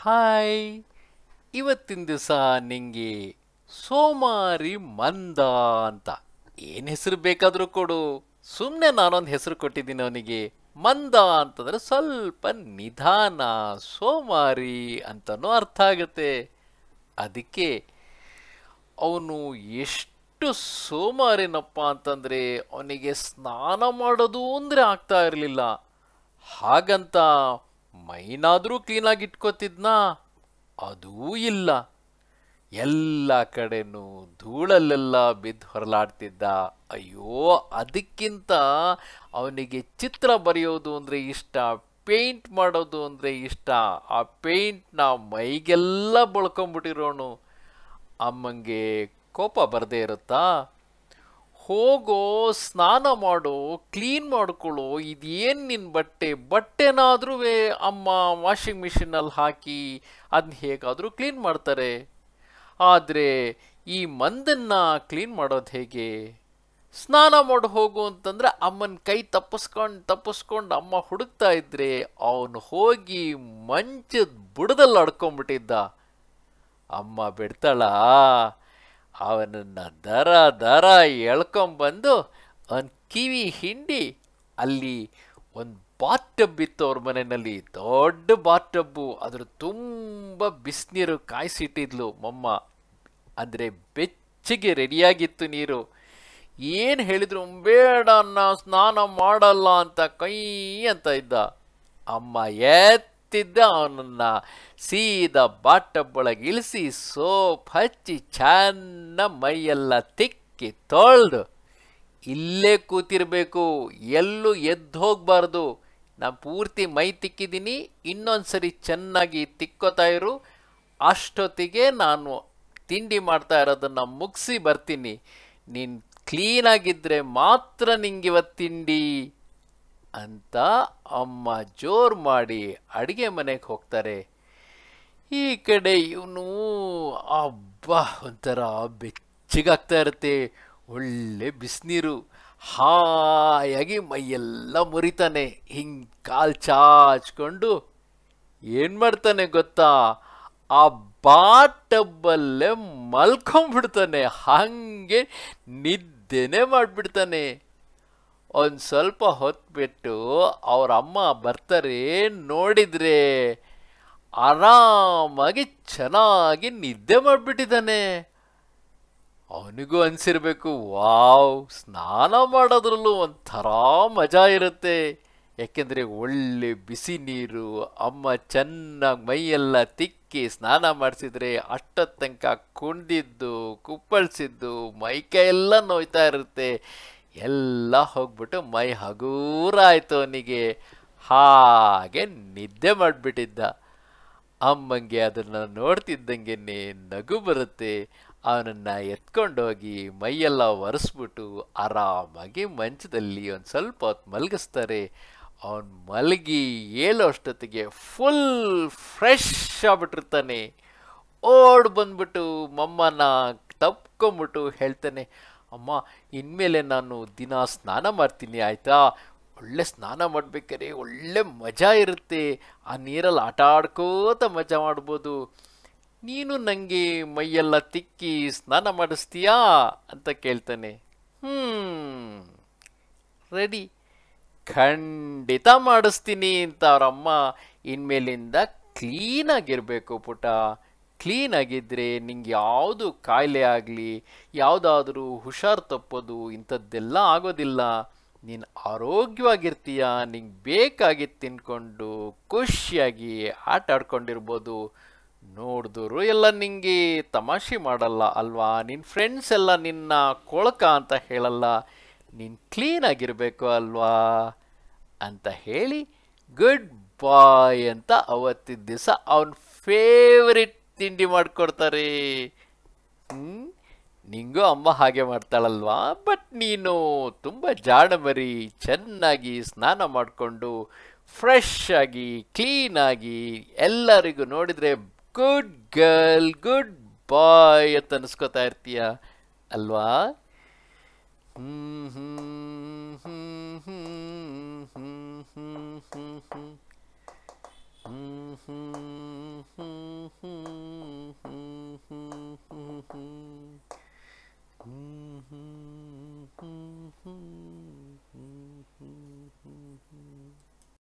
hi ಇವತ್ತಿನ ದಿವಸ ನಿಂಗೆ ಸೋಮಾರಿ ಮಂದ ಅಂತ ಏನು ಹೆಸರು ಬೇಕಾದರೂ ಕೊಡು ಸುಮ್ಮನೆ ನಾನೊಂದು ಹೆಸರು ಕೊಟ್ಟಿದ್ದೀನಿ ಅವನಿಗೆ ಮಂದ ಅಂತಂದ್ರೆ ಸ್ವಲ್ಪ ನಿಧಾನ ಸೋಮಾರಿ ಅಂತನೂ ಅರ್ಥ ಆಗುತ್ತೆ ಅದಕ್ಕೆ ಅವನು ಎಷ್ಟು ಸೋಮಾರಿನಪ್ಪ ಅಂತಂದರೆ ಅವನಿಗೆ ಸ್ನಾನ ಮಾಡೋದು ಅಂದರೆ ಆಗ್ತಾ ಇರಲಿಲ್ಲ ಹಾಗಂತ ಮೈನಾದರೂ ಕ್ಲೀನಾಗಿ ಇಟ್ಕೋತಿದ್ನಾ ಅದೂ ಇಲ್ಲ ಎಲ್ಲ ಕಡೆನೂ ಧೂಳಲ್ಲೆಲ್ಲ ಬಿದ್ದು ಹೊರಲಾಡ್ತಿದ್ದ ಅಯ್ಯೋ ಅದಕ್ಕಿಂತ ಅವನಿಗೆ ಚಿತ್ರ ಬರೆಯೋದು ಅಂದರೆ ಇಷ್ಟ ಪೇಂಟ್ ಮಾಡೋದು ಅಂದರೆ ಇಷ್ಟ ಆ ಪೇಂಟ್ನ ಮೈಗೆಲ್ಲ ಬಳ್ಕೊಂಬಿಟ್ಟಿರೋನು ಅಮ್ಮಂಗೆ ಕೋಪ ಬರದೇ ಇರುತ್ತಾ ಹೋಗೋ ಸ್ನಾನ ಮಾಡೋ ಕ್ಲೀನ್ ಮಾಡ್ಕೊಳ್ಳೋ ಇದೇನು ನಿನ್ನ ಬಟ್ಟೆ ಬಟ್ಟೆನಾದ್ರೂ ಅಮ್ಮ ವಾಷಿಂಗ್ ಮಿಷಿನಲ್ಲಿ ಹಾಕಿ ಅದನ್ನ ಹೇಗಾದರೂ ಕ್ಲೀನ್ ಮಾಡ್ತಾರೆ ಆದರೆ ಈ ಮಂದನ್ನ ಕ್ಲೀನ್ ಮಾಡೋದು ಹೇಗೆ ಸ್ನಾನ ಮಾಡಿ ಹೋಗು ಅಂತಂದ್ರೆ ಅಮ್ಮನ ಕೈ ತಪ್ಪಿಸ್ಕೊಂಡು ತಪ್ಪಿಸ್ಕೊಂಡು ಅಮ್ಮ ಹುಡುಕ್ತಾ ಇದ್ರೆ ಅವನು ಹೋಗಿ ಮಂಚದ ಬುಡದಲ್ಲಿ ಅಡ್ಕೊಂಬಿಟ್ಟಿದ್ದ ಅಮ್ಮ ಬಿಡ್ತಾಳ ಅವನನ್ನ ದರ ದರ ಎಳ್ಕೊಂಬಂದು ಅವನ ಕಿವಿ ಹಿಂಡಿ ಅಲ್ಲಿ ಒಂದು ಬಾತ್ ಟಬ್ ಇತ್ತು ಅವ್ರ ಮನೆಯಲ್ಲಿ ದೊಡ್ಡ ಬಾತ್ ಟಬ್ಬು ಅದ್ರ ತುಂಬ ಬಿಸಿನೀರು ಕಾಯಿಸಿಟ್ಟಿದ್ಲು ಮಮ್ಮ ಅಂದರೆ ಬೆಚ್ಚಗೆ ರೆಡಿಯಾಗಿತ್ತು ನೀರು ಏನು ಹೇಳಿದ್ರು ಬೇಡ ನಾ ಸ್ನಾನ ಮಾಡಲ್ಲ ಅಂತ ಕೈ ಅಂತ ಇದ್ದ ಅಮ್ಮ ಎತ್ತಿದ್ದ ಅವನನ್ನ ಸೀದಾ ಬಾಟಬ್ ಒಳಗೆ ಇಳಿಸಿ ಸೋಪ್ ಹಚ್ಚಿ ಚೆನ್ನ ಮೈಯೆಲ್ಲ ತಿಕ್ಕಿ ತೊಳೆದು ಇಲ್ಲೇ ಕೂತಿರ್ಬೇಕು ಎಲ್ಲೂ ಎದ್ದು ಹೋಗ್ಬಾರ್ದು ನಾ ಪೂರ್ತಿ ಮೈ ತಿಕ್ಕಿದ್ದೀನಿ ಇನ್ನೊಂದ್ಸರಿ ಚೆನ್ನಾಗಿ ತಿಕ್ಕೋತಾ ಇರು ಅಷ್ಟೊತ್ತಿಗೆ ನಾನು ತಿಂಡಿ ಮಾಡ್ತಾ ಇರೋದನ್ನು ಮುಗಿಸಿ ಬರ್ತೀನಿ ನೀನು ಕ್ಲೀನಾಗಿದ್ದರೆ ಮಾತ್ರ ನಿಂಗಿವತ್ತು ತಿಂಡಿ ಅಂತ ಅಮ್ಮ ಜೋರು ಮಾಡಿ ಅಡುಗೆ ಮನೆಗೆ ಹೋಗ್ತಾರೆ ಈ ಕಡೆ ಇವನು ಅಬ್ಬಾ ಒಂಥರ ಬೆಚ್ಚಗಾಗ್ತಾ ಇರುತ್ತೆ ಒಳ್ಳೆ ಬಿಸಿನೀರು ಹಾಯಾಗಿ ಮೈಯೆಲ್ಲ ಮುರಿತಾನೆ ಹಿಂಗೆ ಕಾಲು ಚಾಚ್ಕೊಂಡು ಏನು ಮಾಡ್ತಾನೆ ಗೊತ್ತಾ ಆ ಬಾಟಬ್ಬಲ್ಲೇ ಮಲ್ಕೊಂಡ್ಬಿಡ್ತಾನೆ ಹಾಗೆ ನಿದ್ದೆನೇ ಮಾಡಿಬಿಡ್ತಾನೆ ಒಂದು ಸ್ವಲ್ಪ ಹೊತ್ಬಿಟ್ಟು ಅವ್ರ ಅಮ್ಮ ಬರ್ತಾರೆ ನೋಡಿದ್ರೆ ಆರಾಮಾಗಿ ಚೆನ್ನಾಗಿ ನಿದ್ದೆ ಮಾಡಿಬಿಟ್ಟಿದ್ದಾನೆ ಅವನಿಗೂ ಅನಿಸಿರ್ಬೇಕು ವಾವ್ ಸ್ನಾನ ಮಾಡೋದ್ರಲ್ಲೂ ಒಂಥರ ಮಜಾ ಇರುತ್ತೆ ಯಾಕೆಂದರೆ ಒಳ್ಳೆ ಬಿಸಿ ನೀರು ಅಮ್ಮ ಚೆನ್ನಾಗಿ ಮೈಯೆಲ್ಲ ತಿಕ್ಕಿ ಸ್ನಾನ ಮಾಡಿಸಿದ್ರೆ ಅಷ್ಟೊತ್ತು ತನಕ ಕುಣಿದಿದ್ದು ಕುಪ್ಪಳಿಸಿದ್ದು ಮೈಕೈ ಎಲ್ಲ ನೋಯ್ತಾ ಇರುತ್ತೆ ಎಲ್ಲ ಹೋಗ್ಬಿಟ್ಟು ಮೈ ಹಗೂರ ಆಯಿತು ಅವನಿಗೆ ಹಾಗೆ ನಿದ್ದೆ ಮಾಡಿಬಿಟ್ಟಿದ್ದ ಅಮ್ಮಂಗೆ ಅದನ್ನು ನೋಡ್ತಿದ್ದಂಗೆ ನಗು ಬರುತ್ತೆ ಅವನನ್ನು ಎತ್ಕೊಂಡೋಗಿ ಮೈಯೆಲ್ಲ ಒರೆಸ್ಬಿಟ್ಟು ಆರಾಮಾಗಿ ಮಂಚದಲ್ಲಿ ಒಂದು ಸ್ವಲ್ಪ ಹೊತ್ತು ಮಲಗಿಸ್ತಾರೆ ಅವನು ಮಲಗಿ ಏಳೋ ಅಷ್ಟೊತ್ತಿಗೆ ಫುಲ್ ಫ್ರೆಶ್ ಆಗ್ಬಿಟ್ಟಿರ್ತಾನೆ ಓಡ್ ಬಂದ್ಬಿಟ್ಟು ಮಮ್ಮನ ತಪ್ಕೊಂಬಿಟ್ಟು ಹೇಳ್ತಾನೆ ಅಮ್ಮ ಇನ್ಮೇಲೆ ನಾನು ದಿನ ಸ್ನಾನ ಮಾಡ್ತೀನಿ ಆಯಿತಾ ಒಳ್ಳೆ ಸ್ನಾನ ಮಾಡ್ಬೇಕಾದ್ರೆ ಒಳ್ಳೆ ಮಜಾ ಇರುತ್ತೆ ಆ ನೀರಲ್ಲಿ ಆಟ ಆಡ್ಕೋತ ಮಜಾ ಮಾಡ್ಬೋದು ನೀನು ನನಗೆ ಮೈಯೆಲ್ಲ ತಿಕ್ಕಿ ಸ್ನಾನ ಮಾಡಿಸ್ತೀಯಾ ಅಂತ ಕೇಳ್ತಾನೆ ಹ್ಞೂ ರೆಡಿ ಖಂಡಿತ ಮಾಡಿಸ್ತೀನಿ ಅಂತ ಅವರಮ್ಮ ಇನ್ಮೇಲಿಂದ ಕ್ಲೀನಾಗಿರಬೇಕು ಪುಟ ಕ್ಲೀನಾಗಿದ್ದರೆ ನಿಂಗೆ ಯಾವುದು ಕಾಯಿಲೆ ಆಗಲಿ ಯಾವುದಾದ್ರೂ ಹುಷಾರು ತಪ್ಪೋದು ಇಂಥದ್ದೆಲ್ಲ ಆಗೋದಿಲ್ಲ ನೀನು ಆರೋಗ್ಯವಾಗಿರ್ತೀಯ ನಿಂಗೆ ಬೇಕಾಗಿದ್ದು ತಿನ್ಕೊಂಡು ಖುಷಿಯಾಗಿ ಆಟ ಆಡ್ಕೊಂಡಿರ್ಬೋದು ನೋಡಿದ್ರು ಎಲ್ಲ ನಿಂಗೆ ತಮಾಷೆ ಮಾಡಲ್ಲ ಅಲ್ವಾ ನಿನ್ನ ಫ್ರೆಂಡ್ಸ್ ಎಲ್ಲ ನಿನ್ನ ಕೊಳಕ ಅಂತ ಹೇಳಲ್ಲ ನೀನು ಕ್ಲೀನಾಗಿರಬೇಕು ಅಲ್ವಾ ಅಂತ ಹೇಳಿ ಗುಡ್ ಬಾಯ್ ಅಂತ ಅವತ್ತಿನ ದಿವಸ ಅವನ ಫೇವ್ರೆಟ್ ತಿಂಡಿ ಮಾಡಿಕೊಡ್ತಾರೆ ಹ್ಞೂ ನಿಂಗೂ ಅಮ್ಮ ಹಾಗೆ ಮಾಡ್ತಾಳಲ್ವಾ ಬಟ್ ನೀನು ತುಂಬ ಜಾಣ ಮರಿ ಚೆನ್ನಾಗಿ ಸ್ನಾನ ಮಾಡಿಕೊಂಡು ಫ್ರೆಶ್ ಆಗಿ ಕ್ಲೀನಾಗಿ ಎಲ್ಲರಿಗೂ ನೋಡಿದರೆ ಗುಡ್ ಗರ್ಲ್ ಗುಡ್ ಬಾಯ್ ಅಂತ ಅನಿಸ್ಕೋತಾ ಇರ್ತೀಯ ಅಲ್ವಾ ಹ್ಮ್ ಹ್ಮ್ ಹ್ಮ್ ಹ್ಮ್ ಹ್ಮ್ ಹ್ಮ್ ಹ್ಮ್ ಹ್ಮ್ ಹ್ಮ್ ಹ್ಮ್